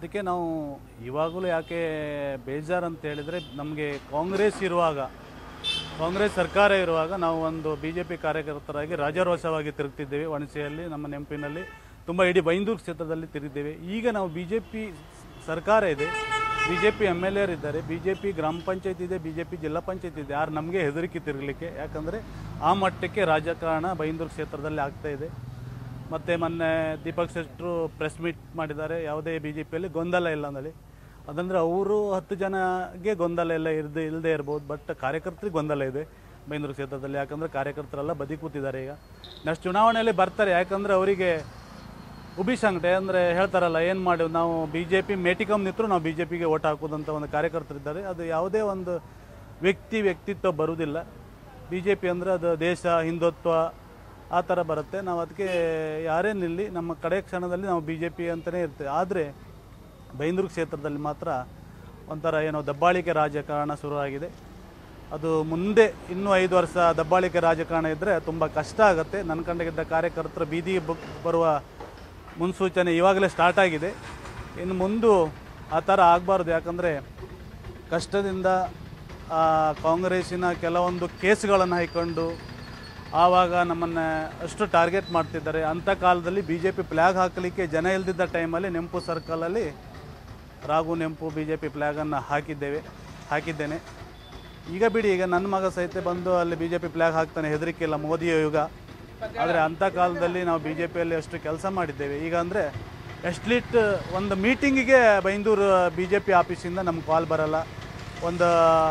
ಅದಕ್ಕೆ ನಾವು ಇವಾಗಲೂ ಯಾಕೆ ಬೇಜಾರು ಅಂತ ಹೇಳಿದರೆ ನಮಗೆ ಕಾಂಗ್ರೆಸ್ ಇರುವಾಗ ಕಾಂಗ್ರೆಸ್ ಸರ್ಕಾರ ಇರುವಾಗ ನಾವು ಒಂದು ಬಿ ಜೆ ಪಿ ಕಾರ್ಯಕರ್ತರಾಗಿ ರಾಜಾರೋಷವಾಗಿ ತಿರುಗ್ತಿದ್ದೇವೆ ವಣಸೆಯಲ್ಲಿ ನಮ್ಮ ನೆನಪಿನಲ್ಲಿ ತುಂಬ ಇಡೀ ಬೈಂದೂರು ಕ್ಷೇತ್ರದಲ್ಲಿ ತಿರುಗಿದ್ದೇವೆ ಈಗ ನಾವು ಬಿ ಜೆ ಪಿ ಸರ್ಕಾರ ಇದೆ B J P M L A ಇದ್ದಾರೆ ಬಿ ಜೆ ಪಿ ಗ್ರಾಮ ಪಂಚಾಯತ್ ಇದೆ ಬಿ ಜೆ ಪಿ ಜಿಲ್ಲಾ ಪಂಚಾಯತ್ ಇದೆ ಯಾರು ನಮಗೆ ಹೆದರಿಕೆ ತಿರುಗಲಿಕ್ಕೆ ಯಾಕಂದರೆ ಆ ಮಟ್ಟಕ್ಕೆ ರಾಜಕಾರಣ ಬೈಂದೂರು ಕ್ಷೇತ್ರದಲ್ಲಿ ಆಗ್ತಾ ಇದೆ ಮತ್ತು ಮೊನ್ನೆ ದೀಪಕ್ ಶೆಟ್ಟರು ಪ್ರೆಸ್ ಮೀಟ್ ಮಾಡಿದ್ದಾರೆ ಯಾವುದೇ ಬಿ ಜೆ ಪಿಯಲ್ಲಿ ಗೊಂದಲ ಇಲ್ಲ ಅಂದೇಳಿ ಅದಂದರೆ ಅವರು ಹತ್ತು ಜನಗೆ ಗೊಂದಲ ಎಲ್ಲ ಇರದೆ ಇಲ್ಲದೆ ಇರ್ಬೋದು ಬಟ್ ಕಾರ್ಯಕರ್ತರಿಗೆ ಗೊಂದಲ ಇದೆ ಬೈಂದೂರು ಕ್ಷೇತ್ರದಲ್ಲಿ ಯಾಕಂದರೆ ಕಾರ್ಯಕರ್ತರೆಲ್ಲ ಬದಿ ಕೂತಿದ್ದಾರೆ ಈಗ ನೆಕ್ಸ್ಟ್ ಚುನಾವಣೆಯಲ್ಲಿ ಬರ್ತಾರೆ ಯಾಕಂದರೆ ಅವರಿಗೆ ಉಬಿಶಂಕಟೆ ಅಂದರೆ ಹೇಳ್ತಾರಲ್ಲ ಏನು ಮಾಡಿ ನಾವು ಬಿ ಜೆ ಪಿ ಮೇಟಿಕಮ್ ನಿಂತರೂ ನಾವು ಬಿ ಜೆ ಪಿಗೆ ಓಟ್ ಹಾಕೋದಂತ ಒಂದು ಕಾರ್ಯಕರ್ತರಿದ್ದಾರೆ ಅದು ಯಾವುದೇ ಒಂದು ವ್ಯಕ್ತಿ ವ್ಯಕ್ತಿತ್ವ ಬರುವುದಿಲ್ಲ ಬಿ ಜೆ ಪಿ ಅಂದರೆ ಅದು ದೇಶ ಹಿಂದುತ್ವ ಆ ಥರ ಬರುತ್ತೆ ನಾವು ಅದಕ್ಕೆ ಯಾರೇ ನಿಲ್ಲಿ ನಮ್ಮ ಕಡೆ ಕ್ಷಣದಲ್ಲಿ ನಾವು ಬಿ ಜೆ ಪಿ ಅಂತಲೇ ಇರ್ತೇವೆ ಆದರೆ ಬೈಂದೂರು ಕ್ಷೇತ್ರದಲ್ಲಿ ಮಾತ್ರ ಒಂಥರ ಏನೋ ದಬ್ಬಾಳಿಕೆ ರಾಜಕಾರಣ ಶುರುವಾಗಿದೆ ಅದು ಮುಂದೆ ಇನ್ನೂ ಐದು ವರ್ಷ ದಬ್ಬಾಳಿಕೆ ರಾಜಕಾರಣ ಇದ್ದರೆ ತುಂಬ ಕಷ್ಟ ಆಗುತ್ತೆ ನನ್ನ ಕಂಡಗಿದ್ದ ಕಾರ್ಯಕರ್ತರು ಬೀದಿಗೆ ಬ- ಬರುವ ಮುನ್ಸೂಚನೆ ಇವಾಗಲೇ ಸ್ಟಾರ್ಟ್ ಆಗಿದೆ ಇನ್ನು ಮುಂದೆ ಆ ಥರ ಆಗಬಾರ್ದು ಯಾಕಂದರೆ ಕಷ್ಟದಿಂದ ಆ ಕಾಂಗ್ರೆಸ್ಸಿನ ಕೆಲವೊಂದು ಕೇಸ್ಗಳನ್ನು ಹಾಕ್ಕೊಂಡು ಆವಾಗ ನಮ್ಮನ್ನು ಅಷ್ಟು ಟಾರ್ಗೆಟ್ ಮಾಡ್ತಿದ್ದಾರೆ ಅಂಥ ಕಾಲದಲ್ಲಿ ಬಿ ಜೆ ಪಿ ಫ್ಲ್ಯಾಗ್ ಹಾಕಲಿಕ್ಕೆ ಜನ ಇಲ್ದಿದ್ದ ಟೈಮಲ್ಲಿ ನೆಂಪು ಸರ್ಕಲಲ್ಲಿ ರಾಘು ನೆಂಪು ಬಿ ಜೆ ಪಿ ಫ್ಲ್ಯಾಗನ್ನು ಹಾಕಿದ್ದೇವೆ ಹಾಕಿದ್ದೇನೆ ಈಗ ಬಿಡಿ ಈಗ ನನ್ನ ಮಗ ಸಹಿತ ಬಂದು ಅಲ್ಲಿ ಬಿ ಜೆ ಪಿ ಫ್ಲ್ಯಾಗ್ ಹಾಕ್ತಾನೆ ಹೆದರಿಕೆ ಇಲ್ಲ ಮೋದಿಯ ಯುಗ ಆದರೆ ಅಂಥ ಕಾಲದಲ್ಲಿ ನಾವು ಬಿ ಜೆ ಪಿಯಲ್ಲಿ ಅಷ್ಟು ಕೆಲಸ ಮಾಡಿದ್ದೇವೆ ಈಗ ಅಂದರೆ ಎಸ್ಟ್ಲೀಟ್ ಒಂದು ಮೀಟಿಂಗಿಗೆ ಬೈಂದೂರು ಬಿ ಜೆ ಪಿ ಆಫೀಸಿಂದ ನಮ್ಗೆ ಕಾಲ್ ಬರಲ್ಲ ಒಂದು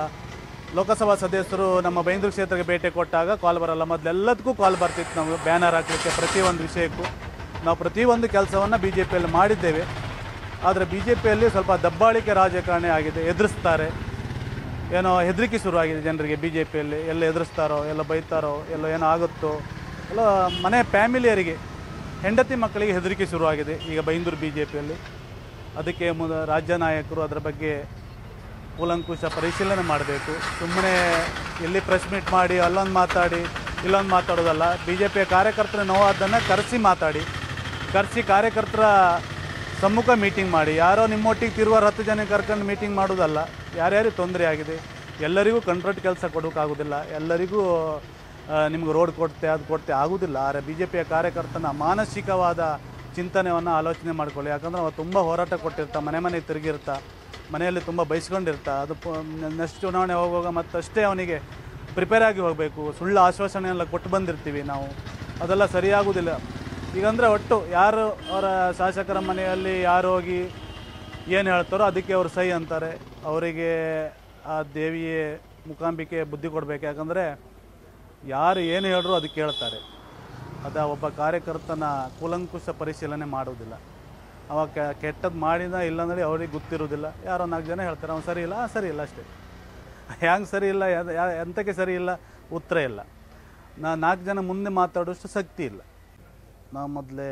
ಲೋಕಸಭಾ ಸದಸ್ಯರು ನಮ್ಮ ಬೈಂದೂರು ಕ್ಷೇತ್ರಕ್ಕೆ ಭೇಟಿ ಕೊಟ್ಟಾಗ ಕಾಲ್ ಬರಲ್ಲ ಮೊದಲೆಲ್ಲದಕ್ಕೂ ಕಾಲ್ ಬರ್ತಿತ್ತು ನಾವು ಬ್ಯಾನರ್ ಹಾಕಲಿಕ್ಕೆ ಪ್ರತಿಯೊಂದು ವಿಷಯಕ್ಕೂ ನಾವು ಪ್ರತಿಯೊಂದು ಕೆಲಸವನ್ನು ಬಿ ಜೆ ಪಿಯಲ್ಲಿ ಮಾಡಿದ್ದೇವೆ ಆದರೆ ಬಿ ಜೆ ಪಿಯಲ್ಲಿ ಸ್ವಲ್ಪ ದಬ್ಬಾಳಿಕೆ ರಾಜಕಾರಣಿ ಆಗಿದೆ ಎದುರಿಸ್ತಾರೆ ಏನೋ ಹೆದರಿಕೆ ಶುರುವಾಗಿದೆ ಜನರಿಗೆ ಬಿ ಜೆ ಪಿಯಲ್ಲಿ ಎಲ್ಲ ಎದುರಿಸ್ತಾರೋ ಎಲ್ಲ ಬೈತಾರೋ ಎಲ್ಲ ಏನೋ ಆಗುತ್ತೋ ಎಲ್ಲ ಮನೆ ಫ್ಯಾಮಿಲಿಯರಿಗೆ ಹೆಂಡತಿ ಮಕ್ಕಳಿಗೆ ಹೆದರಿಕೆ ಶುರುವಾಗಿದೆ ಈಗ ಬೈಂದೂರು ಬಿ ಜೆ ಪಿಯಲ್ಲಿ ಅದಕ್ಕೆ ಮುದ ರಾಜ್ಯ ನಾಯಕರು ಅದರ ಬಗ್ಗೆ ಕೂಲಂಕುಷ ಪರಿಶೀಲನೆ ಮಾಡಬೇಕು ಸುಮ್ಮನೆ ಎಲ್ಲಿ ಪ್ರೆಸ್ ಮೀಟ್ ಮಾಡಿ ಅಲ್ಲೊಂದು ಮಾತಾಡಿ ಇಲ್ಲೊಂದು ಮಾತಾಡೋದಲ್ಲ ಬಿ ಜೆ ಪಿಯ ಕಾರ್ಯಕರ್ತರ ನೋವಾದ್ದನ್ನು ಕರೆಸಿ ಮಾತಾಡಿ ಕರೆಸಿ ಕಾರ್ಯಕರ್ತರ ಸಮ್ಮುಖ ಮೀಟಿಂಗ್ ಮಾಡಿ ಯಾರೋ ನಿಮ್ಮೊಟ್ಟಿಗೆ ತಿರುವಾರ ಹತ್ತು ಜನ ಕರ್ಕೊಂಡು ಮೀಟಿಂಗ್ ಮಾಡೋದಲ್ಲ ಯಾರ್ಯಾರಿಗೆ ತೊಂದರೆ ಆಗಿದೆ ಎಲ್ಲರಿಗೂ ಕಂಟ್ರೋಟ್ ಕೆಲಸ ಕೊಡೋಕ್ಕಾಗೋದಿಲ್ಲ ಎಲ್ಲರಿಗೂ ನಿಮ್ಗೆ ರೋಡ್ ಕೊಡ್ತೆ ಅದು ಕೊಡ್ತೆ ಆಗೋದಿಲ್ಲ ಆದರೆ ಬಿ ಜೆ ಪಿಯ ಕಾರ್ಯಕರ್ತನ ಮಾನಸಿಕವಾದ ಚಿಂತನೆಯನ್ನು ಆಲೋಚನೆ ಮಾಡ್ಕೊಳ್ಳಿ ಯಾಕಂದ್ರೆ ಅವ ತುಂಬ ಹೋರಾಟ ಕೊಟ್ಟಿರ್ತಾ ಮನೆ ಮನೆ ತಿರುಗಿರ್ತಾ ಮನೆಯಲ್ಲಿ ತುಂಬ ಬಯಸ್ಕೊಂಡಿರ್ತಾ ಅದು ನೆಕ್ಸ್ಟ್ ಚುನಾವಣೆ ಹೋಗುವಾಗ ಮತ್ತಷ್ಟೇ ಅವನಿಗೆ ಪ್ರಿಪೇರ್ ಆಗಿ ಹೋಗಬೇಕು ಸುಳ್ಳು ಆಶ್ವಾಸನೆ ಎಲ್ಲ ಕೊಟ್ಟು ಬಂದಿರ್ತೀವಿ ನಾವು ಅದೆಲ್ಲ ಸರಿಯಾಗುವುದಿಲ್ಲ ಈಗಂದರೆ ಒಟ್ಟು ಯಾರು ಅವರ ಶಾಸಕರ ಮನೆಯಲ್ಲಿ ಯಾರು ಹೋಗಿ ಏನು ಹೇಳ್ತಾರೋ ಅದಕ್ಕೆ ಅವರು ಸೈ ಅಂತಾರೆ ಅವರಿಗೆ ಆ ದೇವಿಯೇ ಮುಖಾಂಬಿಕೆ ಬುದ್ಧಿ ಕೊಡಬೇಕು ಯಾಕಂದರೆ ಯಾರು ಏನು ಹೇಳಿದ್ರು ಅದಕ್ಕೆ ಕೇಳ್ತಾರೆ ಅದ ಒಬ್ಬ ಕಾರ್ಯಕರ್ತನ ಕೂಲಂಕುಷ ಪರಿಶೀಲನೆ ಮಾಡುವುದಿಲ್ಲ ಅವ ಕೆಟ್ಟದ್ದು ಮಾಡಿದ ಇಲ್ಲಂದ್ರೆ ಅವ್ರಿಗೆ ಗೊತ್ತಿರೋದಿಲ್ಲ ಯಾರೋ ನಾಲ್ಕು ಜನ ಹೇಳ್ತಾರೆ ಅವ್ನು ಸರಿ ಇಲ್ಲ ಆ, ಸರಿ ಇಲ್ಲ ಅಷ್ಟೇ ಹ್ಯಾಂಗೆ ಸರಿ ಇಲ್ಲ ಯಾವ್ದು- ಯಾ ಎಂತಕ್ಕೆ ಸರಿ ಇಲ್ಲ ಉತ್ತರ ಇಲ್ಲ ನಾ ನಾಲ್ಕು ಜನ ಮುಂದೆ ಮಾತಾಡೋಷ್ಟು ಶಕ್ತಿ ಇಲ್ಲ ನಾವು ಮೊದಲೇ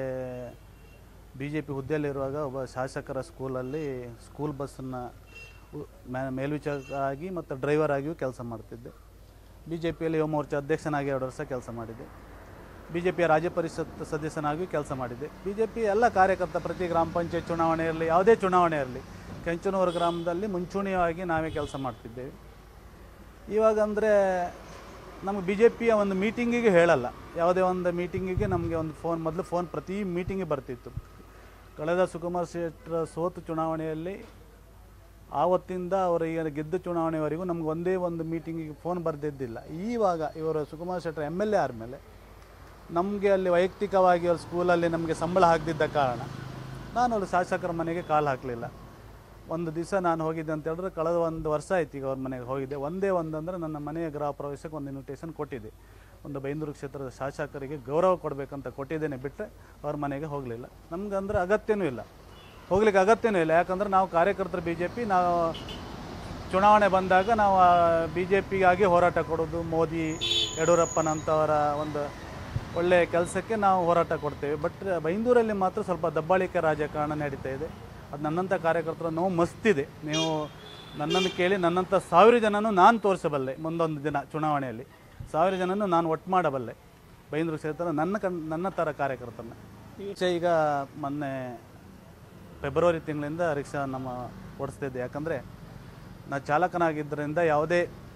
ಬಿ ಜೆ ಪಿ ಹುದ್ದೆಯಲ್ಲಿರುವಾಗ ಒಬ್ಬ ಶಾಸಕರ ಸ್ಕೂಲಲ್ಲಿ ಸ್ಕೂಲ್ ಬಸ್ಸನ್ನು ಮೇಲ್ವಿಚಾರಕ ಆಗಿ ಮತ್ತು ಡ್ರೈವರ್ ಆಗಿಯೂ ಕೆಲಸ ಮಾಡ್ತಿದ್ದೆ ಬಿ ಜೆ ಪಿಯಲ್ಲಿ ಯುವ ಮೋರ್ಚಾ ಅಧ್ಯಕ್ಷನಾಗಿ ಎರಡು ವರ್ಷ ಕೆಲಸ ಮಾಡಿದ್ದೆ ಬಿ ಜೆ ಪಿಯ ರಾಜ್ಯ ಪರಿಷತ್ ಸದಸ್ಯನಾಗಿಯೂ ಕೆಲಸ ಮಾಡಿದ್ದೆ ಬಿ ಜೆ ಪಿ ಎಲ್ಲ ಕಾರ್ಯಕರ್ತ ಪ್ರತಿ ಗ್ರಾಮ ಪಂಚಾಯತ್ ಚುನಾವಣೆ ಇರಲಿ ಯಾವುದೇ ಚುನಾವಣೆ ಇರಲಿ ಕೆಂಚನೂರು ಗ್ರಾಮದಲ್ಲಿ ಮುಂಚೂಣಿಯಾಗಿ ನಾವೇ ಕೆಲಸ ಮಾಡ್ತಿದ್ದೇವೆ ಇವಾಗ ಅಂದರೆ ನಮಗೆ ಬಿ ಜೆ ಪಿಯ ಒಂದು ಮೀಟಿಂಗಿಗೆ ಹೇಳಲ್ಲ ಯಾವುದೇ ಒಂದು ಮೀಟಿಂಗಿಗೆ ನಮಗೆ ಒಂದು ಫೋನ್ ಮೊದಲು ಫೋನ್ ಪ್ರತಿ ಮೀಟಿಂಗಿಗೆ ಬರ್ತಿತ್ತು ಕಳೆದ ಸುಕುಮಾರ್ ಶೆಟ್ಟರ ಸೋತು ಚುನಾವಣೆಯಲ್ಲಿ ಆವತ್ತಿಂದ ಅವರು ಈಗ ಗೆದ್ದ ಚುನಾವಣೆವರೆಗೂ ನಮ್ಗೆ ಒಂದೇ ಒಂದು ಮೀಟಿಂಗಿಗೆ ಫೋನ್ ಬರೆದಿದ್ದಿಲ್ಲ ಈವಾಗ ಇವರು Sukumar Shettar M L A ಆದಮೇಲೆ ನಮಗೆ ಅಲ್ಲಿ ವೈಯಕ್ತಿಕವಾಗಿ ಅವ್ರ ಸ್ಕೂಲಲ್ಲಿ ನಮಗೆ ಸಂಬಳ ಹಾಕದಿದ್ದ ಕಾರಣ ನಾನು ಅಲ್ಲಿ ಶಾಸಕರ ಮನೆಗೆ ಕಾಲು ಹಾಕಲಿಲ್ಲ ಒಂದು ದಿವಸ ನಾನು ಹೋಗಿದ್ದೆ ಅಂತ ಹೇಳಿದ್ರೆ ಕಳೆದ ಒಂದು ವರ್ಷ ಆಯ್ತು ಈಗ ಅವ್ರ ಮನೆಗೆ ಹೋಗಿದ್ದೆ ಒಂದೇ ಒಂದು ಅಂದರೆ ನನ್ನ ಮನೆಯ ಗೃಹ ಪ್ರವೇಶಕ್ಕೆ ಒಂದು ಇನ್ವಿಟೇಷನ್ ಕೊಟ್ಟಿದ್ದೆ ಒಂದು ಬೈಂದೂರು ಕ್ಷೇತ್ರದ ಶಾಸಕರಿಗೆ ಗೌರವ ಕೊಡಬೇಕಂತ ಕೊಟ್ಟಿದ್ದೇನೆ ಬಿಟ್ಟರೆ ಅವ್ರ ಮನೆಗೆ ಹೋಗಲಿಲ್ಲ ನಮ್ಗೆ ಅಂದರೆ ಅಗತ್ಯನೂ ಇಲ್ಲ ಹೋಗ್ಲಿಕ್ಕೆ ಅಗತ್ಯನೂ ಇಲ್ಲ ಯಾಕಂದ್ರೆ ನಾವು ಕಾರ್ಯಕರ್ತರು ಬಿ ಜೆ ಪಿ ನಾವು ಚುನಾವಣೆ ಬಂದಾಗ ನಾವು ಬಿ ಜೆ ಪಿಗಾಗಿ ಹೋರಾಟ ಕೊಡೋದು ಮೋದಿ ಯಡಿಯೂರಪ್ಪನಂಥವರ ಒಂದು ಒಳ್ಳೆಯ ಕೆಲಸಕ್ಕೆ ನಾವು ಹೋರಾಟ ಕೊಡ್ತೇವೆ ಬಟ್ ಬೈಂದೂರಲ್ಲಿ ಮಾತ್ರ ಸ್ವಲ್ಪ ದಬ್ಬಾಳಿಕೆ ರಾಜಕಾರಣ ನಡೀತಾ ಇದೆ ಅದು ನನ್ನಂಥ ಕಾರ್ಯಕರ್ತರ ನೋವು ಮಸ್ತಿದೆ ನೀವು ನನ್ನನ್ನು ಕೇಳಿ ನನ್ನಂಥ ಸಾವಿರ ಜನನೂ ನಾನು ತೋರಿಸಬಲ್ಲೆ ಮುಂದೊಂದು ದಿನ ಚುನಾವಣೆಯಲ್ಲಿ ಸಾವಿರ ಜನನೂ ನಾನು ಒಟ್ಟು ಮಾಡಬಲ್ಲೆ ಬೈಂದೂರು ಕ್ಷೇತ್ರ ನನ್ನ ಕಣ್ ನನ್ನ ಥರ ಕಾರ್ಯಕರ್ತನ ಈಚೆ ಈಗ ಮೊನ್ನೆ ಫೆಬ್ರವರಿ ತಿಂಗಳಿಂದ ರಿಕ್ಷಾ ನಮ್ಮ ಓಡಿಸ್ತಿದ್ದೆ ಯಾಕಂದರೆ ನಾ ಚಾಲಕನಾಗಿದ್ದರಿಂದ ಯಾವುದೇ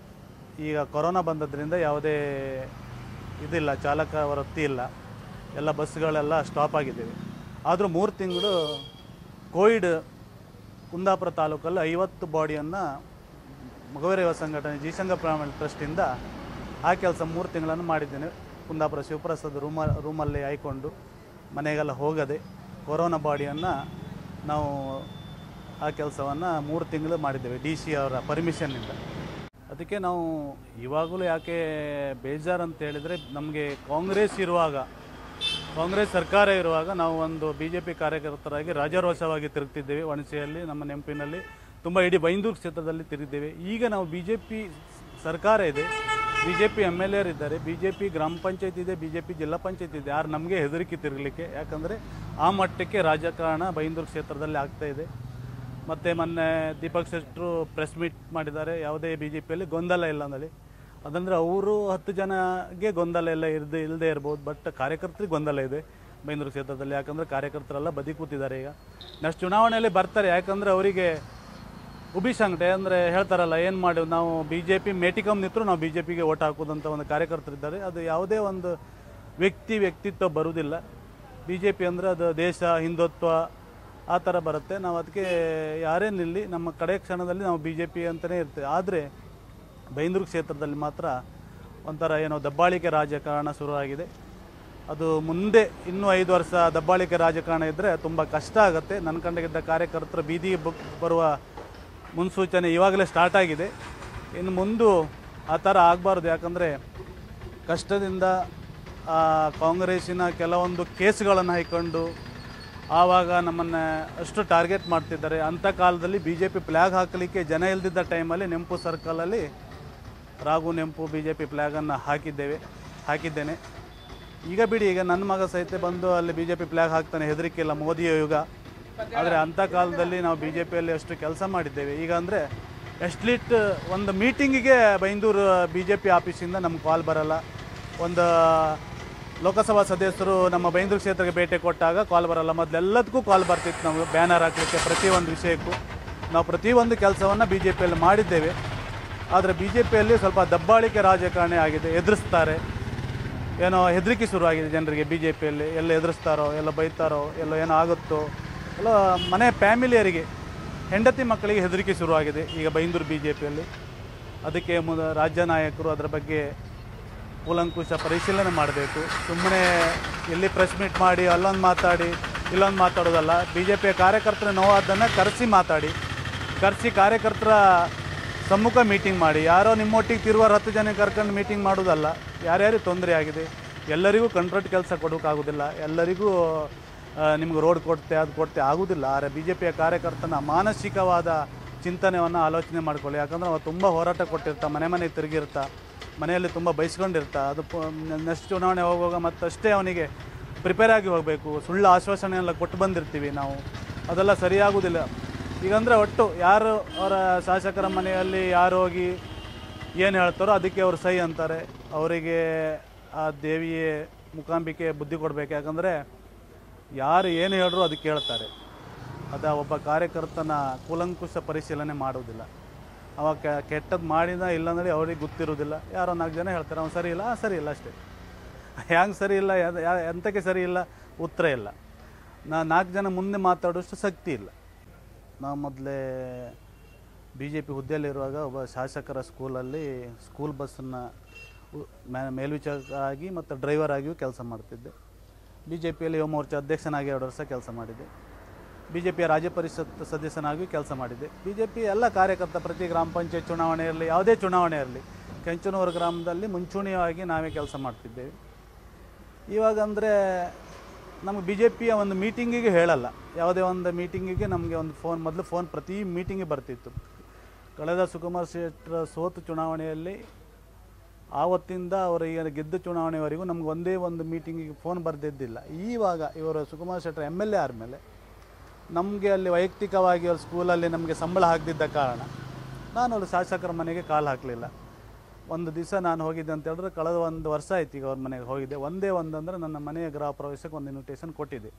ಈಗ ಕೊರೋನಾ ಬಂದದ್ರಿಂದ ಯಾವುದೇ ಇದಿಲ್ಲ ಚಾಲಕ ವೃತ್ತಿ ಇಲ್ಲ ಎಲ್ಲ ಬಸ್ಗಳೆಲ್ಲ ಸ್ಟಾಪ್ ಆಗಿದ್ದೇವೆ ಆದರೂ ಮೂರು ತಿಂಗಳು ಕೋವಿಡ್ ಕುಂದಾಪುರ ತಾಲೂಕಲ್ಲಿ ಐವತ್ತು ಬಾಡಿಯನ್ನು ಮಗವೀರ ಯುವ ಸಂಘಟನೆ ಜೀಸಂಗ ಪ್ರಾಮಾಣಿಕ ಟ್ರಸ್ಟಿಂದ ಆ ಕೆಲಸ ಮೂರು ತಿಂಗಳನ್ನು ಮಾಡಿದ್ದೇನೆ ಕುಂದಾಪುರ ಶಿವಪ್ರಸಾದ್ ರೂಮ ರೂಮಲ್ಲಿ ಆಯ್ಕೊಂಡು ಮನೆಗೆಲ್ಲ ಹೋಗದೆ ಕೊರೋನಾ ಬಾಡಿಯನ್ನು ನಾವು ಆ ಕೆಲಸವನ್ನು ಮೂರು ತಿಂಗಳು ಮಾಡಿದ್ದೇವೆ ಡಿ ಸಿ ಅವರ ಪರ್ಮಿಷನ್ನಿಂದ ಅದಕ್ಕೆ ನಾವು ಇವಾಗಲೂ ಯಾಕೆ ಬೇಜಾರು ಅಂತ ಹೇಳಿದರೆ ನಮಗೆ ಕಾಂಗ್ರೆಸ್ ಇರುವಾಗ ಕಾಂಗ್ರೆಸ್ ಸರ್ಕಾರ ಇರುವಾಗ ನಾವು ಒಂದು ಬಿ ಜೆ ಪಿ ಕಾರ್ಯಕರ್ತರಾಗಿ ರಾಜಾರೋಷವಾಗಿ ತಿರುಗ್ತಿದ್ದೇವೆ ವಣಸೆಯಲ್ಲಿ ನಮ್ಮ ನೆನಪಿನಲ್ಲಿ ತುಂಬ ಇಡೀ ಬೈಂದೂರು ಕ್ಷೇತ್ರದಲ್ಲಿ ತಿರುಗಿದ್ದೇವೆ ಈಗ ನಾವು ಬಿ ಜೆ ಪಿ ಸರ್ಕಾರ ಇದೆ B J P M L A ಇದ್ದಾರೆ ಬಿ ಜೆ ಪಿ ಗ್ರಾಮ ಪಂಚಾಯತ್ ಇದೆ ಬಿ ಜೆ ಪಿ ಜಿಲ್ಲಾ ಪಂಚಾಯತ್ ಇದೆ ಯಾರು ನಮಗೆ ಹೆದರಿಕೆ ತಿರುಗಲಿಕ್ಕೆ ಯಾಕಂದರೆ ಆ ಮಟ್ಟಕ್ಕೆ ರಾಜಕಾರಣ ಬೈಂದೂರು ಕ್ಷೇತ್ರದಲ್ಲಿ ಆಗ್ತಾ ಇದೆ ಮತ್ತು ಮೊನ್ನೆ ದೀಪಕ್ ಶೆಟ್ಟರು ಪ್ರೆಸ್ ಮೀಟ್ ಮಾಡಿದ್ದಾರೆ ಯಾವುದೇ ಬಿ ಜೆ ಪಿಯಲ್ಲಿ ಗೊಂದಲ ಇಲ್ಲ ಅಂದೇಳಿ ಅದಂದರೆ ಅವರು ಹತ್ತು ಜನಗೆ ಗೊಂದಲ ಎಲ್ಲ ಇರದೆ ಇಲ್ಲದೆ ಇರ್ಬೋದು ಬಟ್ ಕಾರ್ಯಕರ್ತರಿಗೆ ಗೊಂದಲ ಇದೆ ಬೈಂದೂರು ಕ್ಷೇತ್ರದಲ್ಲಿ ಯಾಕಂದರೆ ಕಾರ್ಯಕರ್ತರೆಲ್ಲ ಬದಿ ಕೂತಿದ್ದಾರೆ ಈಗ ನೆಕ್ಸ್ಟ್ ಚುನಾವಣೆಯಲ್ಲಿ ಬರ್ತಾರೆ ಯಾಕಂದರೆ ಅವರಿಗೆ ಉಬಿಸಂಗಟೆ ಅಂದರೆ ಹೇಳ್ತಾರಲ್ಲ ಏನು ಮಾಡಿ ನಾವು ಬಿ ಜೆ ಪಿ ಮೇಟಿಕಮ್ ನಿಂತರೂ ನಾವು ಬಿ ಜೆ ಪಿಗೆ ಓಟ್ ಹಾಕೋದಂತ ಒಂದು ಕಾರ್ಯಕರ್ತರಿದ್ದಾರೆ ಅದು ಯಾವುದೇ ಒಂದು ವ್ಯಕ್ತಿ ವ್ಯಕ್ತಿತ್ವ ಬರುವುದಿಲ್ಲ ಬಿ ಜೆ ಪಿ ಅಂದರೆ ಅದು ದೇಶ ಹಿಂದುತ್ವ ಆ ಥರ ಬರುತ್ತೆ ನಾವು ಅದಕ್ಕೆ ಯಾರೇ ನಿಲ್ಲಿ ನಮ್ಮ ಕಡೆ ಕ್ಷಣದಲ್ಲಿ ನಾವು ಬಿ ಜೆ ಪಿ ಅಂತಲೇ ಇರ್ತೇವೆ ಆದರೆ ಬೈಂದೂರು ಕ್ಷೇತ್ರದಲ್ಲಿ ಮಾತ್ರ ಒಂಥರ ಏನೋ ದಬ್ಬಾಳಿಕೆ ರಾಜಕಾರಣ ಶುರುವಾಗಿದೆ ಅದು ಮುಂದೆ ಇನ್ನೂ ಐದು ವರ್ಷ ದಬ್ಬಾಳಿಕೆ ರಾಜಕಾರಣ ಇದ್ದರೆ ತುಂಬ ಕಷ್ಟ ಆಗುತ್ತೆ ನನ್ನ ಕಂಡಗಿದ್ದ ಕಾರ್ಯಕರ್ತರು ಬೀದಿಗೆ ಬ- ಬರುವ ಮುನ್ಸೂಚನೆ ಇವಾಗಲೇ ಸ್ಟಾರ್ಟ್ ಆಗಿದೆ ಇನ್ನು ಮುಂದೆ ಆ ಥರ ಆಗಬಾರ್ದು ಯಾಕಂದರೆ ಕಷ್ಟದಿಂದ ಆ ಕಾಂಗ್ರೆಸ್ಸಿನ ಕೆಲವೊಂದು ಕೇಸ್ಗಳನ್ನು ಹಾಕ್ಕೊಂಡು ಆವಾಗ ನಮ್ಮನ್ನು ಅಷ್ಟು ಟಾರ್ಗೆಟ್ ಮಾಡ್ತಿದ್ದಾರೆ ಅಂಥ ಕಾಲದಲ್ಲಿ ಬಿ ಜೆ ಪಿ ಫ್ಲ್ಯಾಗ್ ಹಾಕಲಿಕ್ಕೆ ಜನ ಇಲ್ದಿದ್ದ ಟೈಮಲ್ಲಿ ನೆಂಪು ಸರ್ಕಲಲ್ಲಿ ರಾಘು ನೆಂಪು ಬಿ ಜೆ ಪಿ ಫ್ಲ್ಯಾಗನ್ನು ಹಾಕಿದ್ದೇವೆ ಹಾಕಿದ್ದೇನೆ ಈಗ ಬಿಡಿ ಈಗ ನನ್ನ ಮಗ ಸಹಿತ ಬಂದು ಅಲ್ಲಿ ಬಿ ಜೆ ಪಿ ಫ್ಲ್ಯಾಗ್ ಹಾಕ್ತಾನೆ ಹೆದರಿಕೆ ಇಲ್ಲ ಮೋದಿಯ ಯುಗ ಆದರೆ ಅಂಥ ಕಾಲದಲ್ಲಿ ನಾವು ಬಿ ಜೆ ಪಿಯಲ್ಲಿ ಅಷ್ಟು ಕೆಲಸ ಮಾಡಿದ್ದೇವೆ ಈಗ ಅಂದರೆ ಎಸ್ಟ್ಲೀಟ್ ಒಂದು ಮೀಟಿಂಗಿಗೆ ಬೈಂದೂರು ಬಿ ಜೆ ಪಿ ಆಫೀಸಿಂದ ನಮ್ಗೆ ಕಾಲ್ ಬರಲ್ಲ ಒಂದು ಲೋಕಸಭಾ ಸದಸ್ಯರು ನಮ್ಮ ಬೈಂದೂರು ಕ್ಷೇತ್ರಕ್ಕೆ ಭೇಟಿ ಕೊಟ್ಟಾಗ ಕಾಲ್ ಬರಲ್ಲ ಮೊದಲೆಲ್ಲದಕ್ಕೂ ಕಾಲ್ ಬರ್ತಿತ್ತು ನಾವು ಬ್ಯಾನರ್ ಹಾಕಲಿಕ್ಕೆ ಪ್ರತಿಯೊಂದು ವಿಷಯಕ್ಕೂ ನಾವು ಪ್ರತಿಯೊಂದು ಕೆಲಸವನ್ನು ಬಿ ಜೆ ಪಿಯಲ್ಲಿ ಮಾಡಿದ್ದೇವೆ ಆದರೆ ಬಿ ಜೆ ಪಿಯಲ್ಲಿ ಸ್ವಲ್ಪ ದಬ್ಬಾಳಿಕೆ ರಾಜಕಾರಣಿ ಆಗಿದೆ ಎದುರಿಸ್ತಾರೆ ಏನೋ ಹೆದರಿಕೆ ಶುರುವಾಗಿದೆ ಜನರಿಗೆ ಬಿ ಜೆ ಪಿಯಲ್ಲಿ ಎಲ್ಲ ಎದುರಿಸ್ತಾರೋ ಎಲ್ಲ ಬೈತಾರೋ ಎಲ್ಲ ಏನೋ ಆಗುತ್ತೋ ಎಲ್ಲ ಮನೆ ಫ್ಯಾಮಿಲಿಯರಿಗೆ ಹೆಂಡತಿ ಮಕ್ಕಳಿಗೆ ಹೆದರಿಕೆ ಶುರುವಾಗಿದೆ ಈಗ ಬೈಂದೂರು ಬಿ ಜೆ ಪಿಯಲ್ಲಿ ಅದಕ್ಕೆ ಮುದ ರಾಜ್ಯ ನಾಯಕರು ಅದರ ಬಗ್ಗೆ ಕೂಲಂಕುಷ ಪರಿಶೀಲನೆ ಮಾಡಬೇಕು ಸುಮ್ಮನೆ ಎಲ್ಲಿ ಪ್ರೆಸ್ ಮೀಟ್ ಮಾಡಿ ಅಲ್ಲೊಂದು ಮಾತಾಡಿ ಇಲ್ಲೊಂದು ಮಾತಾಡೋದಲ್ಲ ಬಿ ಜೆ ಪಿಯ ಕಾರ್ಯಕರ್ತರ ನೋವಾದ್ದನ್ನು ಕರೆಸಿ ಮಾತಾಡಿ ಕರೆಸಿ ಕಾರ್ಯಕರ್ತರ ಸಮ್ಮುಖ ಮೀಟಿಂಗ್ ಮಾಡಿ ಯಾರೋ ನಿಮ್ಮೊಟ್ಟಿಗೆ ತಿರುವಾರ ಹತ್ತು ಜನ ಕರ್ಕೊಂಡು ಮೀಟಿಂಗ್ ಮಾಡೋದಲ್ಲ ಯಾರ್ಯಾರಿಗೆ ತೊಂದರೆ ಆಗಿದೆ ಎಲ್ಲರಿಗೂ ಕಂಟ್ರೋಟ್ ಕೆಲಸ ಕೊಡೋಕ್ಕಾಗೋದಿಲ್ಲ ಎಲ್ಲರಿಗೂ ನಿಮ್ಗೆ ರೋಡ್ ಕೊಡ್ತೆ ಅದು ಕೊಡ್ತೆ ಆಗೋದಿಲ್ಲ ಆದರೆ ಬಿ ಜೆ ಪಿಯ ಕಾರ್ಯಕರ್ತನ ಮಾನಸಿಕವಾದ ಚಿಂತನೆಯನ್ನು ಆಲೋಚನೆ ಮಾಡ್ಕೊಳ್ಳಿ ಯಾಕಂದ್ರೆ ಅವ ತುಂಬ ಹೋರಾಟ ಕೊಟ್ಟಿರ್ತಾ ಮನೆ ಮನೆ ತಿರುಗಿರ್ತಾ ಮನೆಯಲ್ಲಿ ತುಂಬ ಬಯಸ್ಕೊಂಡಿರ್ತಾ ಅದು ನೆಕ್ಸ್ಟ್ ಚುನಾವಣೆ ಹೋಗುವಾಗ ಮತ್ತಷ್ಟೇ ಅವನಿಗೆ ಪ್ರಿಪೇರ್ ಆಗಿ ಹೋಗಬೇಕು ಸುಳ್ಳು ಆಶ್ವಾಸನೆ ಎಲ್ಲ ಕೊಟ್ಟು ಬಂದಿರ್ತೀವಿ ನಾವು ಅದೆಲ್ಲ ಸರಿಯಾಗುವುದಿಲ್ಲ ಈಗಂದರೆ ಒಟ್ಟು ಯಾರು ಅವರ ಶಾಸಕರ ಮನೆಯಲ್ಲಿ ಯಾರು ಹೋಗಿ ಏನು ಹೇಳ್ತಾರೋ ಅದಕ್ಕೆ ಅವರು ಸೈ ಅಂತಾರೆ ಅವರಿಗೆ ಆ ದೇವಿಯೇ ಮುಖಾಂಬಿಕೆ ಬುದ್ಧಿ ಕೊಡಬೇಕು ಯಾಕಂದರೆ ಯಾರು ಏನು ಹೇಳಿದ್ರು ಅದಕ್ಕೆ ಹೇಳ್ತಾರೆ ಅದ ಒಬ್ಬ ಕಾರ್ಯಕರ್ತನ ಕೂಲಂಕುಷ ಪರಿಶೀಲನೆ ಮಾಡುವುದಿಲ್ಲ ಅವ ಕೆಟ್ಟದ್ದು ಮಾಡಿದ ಇಲ್ಲಾಂದ್ರೆ ಅವ್ರಿಗೆ ಗೊತ್ತಿರೋದಿಲ್ಲ ಯಾರೋ ನಾಲ್ಕು ಜನ ಹೇಳ್ತಾರೆ ಅವ್ನು ಸರಿ ಇಲ್ಲ ಆ, ಸರಿ ಇಲ್ಲ ಅಷ್ಟೇ ಹ್ಯಾಂಗೆ ಸರಿ ಇಲ್ಲ ಯಾ- ಯಾ- ಎಂತಕ್ಕೆ ಸರಿ ಇಲ್ಲ ಉತ್ತರ ಇಲ್ಲ ನಾ ನಾಲ್ಕು ಜನ ಮುಂದೆ ಮಾತಾಡೋಷ್ಟು ಶಕ್ತಿ ಇಲ್ಲ ನಾವು ಮೊದಲೇ ಬಿ ಜೆ ಪಿ ಹುದ್ದೆಯಲ್ಲಿರುವಾಗ ಒಬ್ಬ ಶಾಸಕರ ಸ್ಕೂಲಲ್ಲಿ ಸ್ಕೂಲ್ ಬಸ್ಸನ್ನು ಮೇಲ್ವಿಚಾರಕರಾಗಿ ಮತ್ತು ಡ್ರೈವರ್ ಆಗಿಯೂ ಕೆಲಸ ಮಾಡ್ತಿದ್ದೆ ಬಿ ಜೆ ಪಿಯಲ್ಲಿ ಯುವ ಮೋರ್ಚಾ ಅಧ್ಯಕ್ಷನಾಗಿ ಎರಡು ವರ್ಷ ಕೆಲಸ ಮಾಡಿದ್ದೆ ಬಿ ಜೆ ಪಿಯ ರಾಜ್ಯ ಪರಿಷತ್ ಸದಸ್ಯನಾಗಿಯೂ ಕೆಲಸ ಮಾಡಿದ್ದೆ ಬಿ ಜೆ ಪಿ ಎಲ್ಲ ಕಾರ್ಯಕರ್ತ ಪ್ರತಿ ಗ್ರಾಮ ಪಂಚಾಯತ್ ಚುನಾವಣೆ ಇರಲಿ ಯಾವುದೇ ಚುನಾವಣೆ ಇರಲಿ ಕೆಂಚನೂರು ಗ್ರಾಮದಲ್ಲಿ ಮುಂಚೂಣಿಯಾಗಿ ನಾವೇ ಕೆಲಸ ಮಾಡ್ತಿದ್ದೇವೆ ಇವಾಗ ಅಂದರೆ ನಮಗೆ ಬಿ ಜೆ ಪಿಯ ಒಂದು ಮೀಟಿಂಗಿಗೆ ಹೇಳಲ್ಲ ಯಾವುದೇ ಒಂದು ಮೀಟಿಂಗಿಗೆ ನಮಗೆ ಒಂದು ಫೋನ್ ಮೊದಲು ಫೋನ್ ಪ್ರತಿ ಮೀಟಿಂಗಿಗೆ ಬರ್ತಿತ್ತು ಕಳೆದ ಸುಕುಮಾರ್ ಶೆಟ್ಟರ ಸೋತು ಚುನಾವಣೆಯಲ್ಲಿ ಆವತ್ತಿಂದ ಅವರು ಈಗ ಗೆದ್ದ ಚುನಾವಣೆವರೆಗೂ ನಮ್ಗೆ ಒಂದೇ ಒಂದು ಮೀಟಿಂಗಿಗೆ ಫೋನ್ ಬರೆದಿದ್ದಿಲ್ಲ ಈವಾಗ ಇವರು Sukumar Shettar M L A ಆದಮೇಲೆ ನಮಗೆ ಅಲ್ಲಿ ವೈಯಕ್ತಿಕವಾಗಿ ಅವ್ರ ಸ್ಕೂಲಲ್ಲಿ ನಮಗೆ ಸಂಬಳ ಹಾಕದಿದ್ದ ಕಾರಣ ನಾನು ಅಲ್ಲಿ ಶಾಸಕರ ಮನೆಗೆ ಕಾಲು ಹಾಕಲಿಲ್ಲ ಒಂದು ದಿವಸ ನಾನು ಹೋಗಿದ್ದೆ ಅಂತ ಹೇಳಿದ್ರೆ ಕಳೆದ ಒಂದು ವರ್ಷ ಆಯ್ತು ಈಗ ಅವ್ರ ಮನೆಗೆ ಹೋಗಿದ್ದೆ ಒಂದೇ ಒಂದು ಅಂದರೆ ನನ್ನ ಮನೆಯ ಗೃಹ ಪ್ರವೇಶಕ್ಕೆ ಒಂದು ಇನ್ವಿಟೇಷನ್ ಕೊಟ್ಟಿದ್ದೆ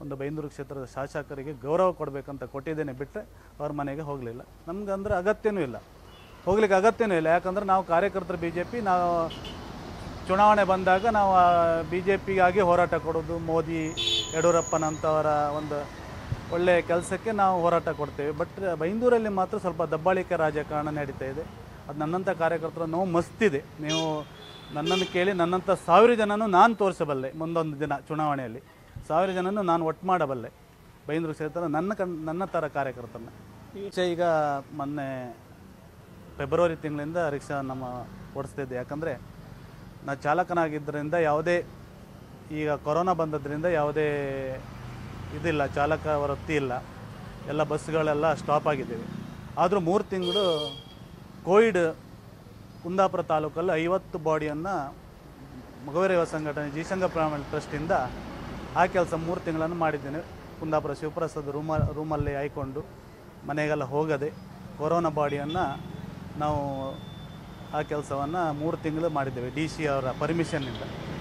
ಒಂದು ಬೈಂದೂರು ಕ್ಷೇತ್ರದ ಶಾಸಕರಿಗೆ ಗೌರವ ಕೊಡಬೇಕಂತ ಕೊಟ್ಟಿದ್ದೇನೆ ಬಿಟ್ಟರೆ ಅವ್ರ ಮನೆಗೆ ಹೋಗಲಿಲ್ಲ ನಮ್ಗೆ ಅಂದರೆ ಅಗತ್ಯನೂ ಇಲ್ಲ ಹೋಗ್ಲಿಕ್ಕೆ ಅಗತ್ಯನೂ ಇಲ್ಲ ಯಾಕಂದರೆ ನಾವು ಕಾರ್ಯಕರ್ತರು ಬಿ ಜೆ ಪಿ ನಾವು ಚುನಾವಣೆ ಬಂದಾಗ ನಾವು ಬಿ ಜೆ ಪಿಗಾಗಿ ಹೋರಾಟ ಕೊಡೋದು ಮೋದಿ ಯಡಿಯೂರಪ್ಪನಂಥವರ ಒಂದು ಒಳ್ಳೆಯ ಕೆಲಸಕ್ಕೆ ನಾವು ಹೋರಾಟ ಕೊಡ್ತೇವೆ ಬಟ್ ಬೈಂದೂರಲ್ಲಿ ಮಾತ್ರ ಸ್ವಲ್ಪ ದಬ್ಬಾಳಿಕೆ ರಾಜಕಾರಣ ನಡೀತಾ ಇದೆ ಅದು ನನ್ನಂಥ ಕಾರ್ಯಕರ್ತರ ನೋವು ಮಸ್ತಿದೆ ನೀವು ನನ್ನನ್ನು ಕೇಳಿ ನನ್ನಂಥ ಸಾವಿರ ಜನನೂ ನಾನು ತೋರಿಸಬಲ್ಲೆ ಮುಂದೊಂದು ದಿನ ಚುನಾವಣೆಯಲ್ಲಿ ಸಾವಿರ ಜನನೂ ನಾನು ಒಟ್ಟು ಮಾಡಬಲ್ಲೆ ಬೈಂದೂರು ಕ್ಷೇತ್ರ ನನ್ನ ಕಣ್ ನನ್ನ ಥರ ಕಾರ್ಯಕರ್ತರನ್ನ ಈಚೆ ಈಗ ಮೊನ್ನೆ ಫೆಬ್ರವರಿ ತಿಂಗಳಿಂದ ರಿಕ್ಷಾ ನಮ್ಮ ಓಡಿಸ್ತಿದ್ದೆ ಯಾಕಂದರೆ ನಾ ಚಾಲಕನಾಗಿದ್ದರಿಂದ ಯಾವುದೇ ಈಗ ಕೊರೋನಾ ಬಂದದ್ರಿಂದ ಯಾವುದೇ ಇದಿಲ್ಲ ಚಾಲಕ ವೃತ್ತಿ ಇಲ್ಲ ಎಲ್ಲ ಬಸ್ಗಳೆಲ್ಲ ಸ್ಟಾಪ್ ಆಗಿದ್ದೇವೆ ಆದರೂ ಮೂರು ತಿಂಗಳು ಕೋವಿಡ್ ಕುಂದಾಪುರ ತಾಲೂಕಲ್ಲಿ ಐವತ್ತು ಬಾಡಿಯನ್ನು ಮಗುವರೆ ಯುವ ಸಂಘಟನೆ ಜೀಸಂಗ ಪ್ರಾಮಾಣಿಕ ಟ್ರಸ್ಟಿಂದ ಆ ಕೆಲಸ ಮೂರು ತಿಂಗಳನ್ನು ಮಾಡಿದ್ದೇನೆ ಕುಂದಾಪುರ ಶಿವಪ್ರಸಾದ್ ರೂಮ ರೂಮಲ್ಲಿ ಆಯ್ಕೊಂಡು ಮನೆಗೆಲ್ಲ ಹೋಗದೆ ಕೊರೋನಾ ಬಾಡಿಯನ್ನು ನಾವು ಆ ಕೆಲಸವನ್ನು ಮೂರು ತಿಂಗಳು ಮಾಡಿದ್ದೇವೆ ಡಿ ಸಿ ಅವರ ಪರ್ಮಿಷನ್ನಿಂದ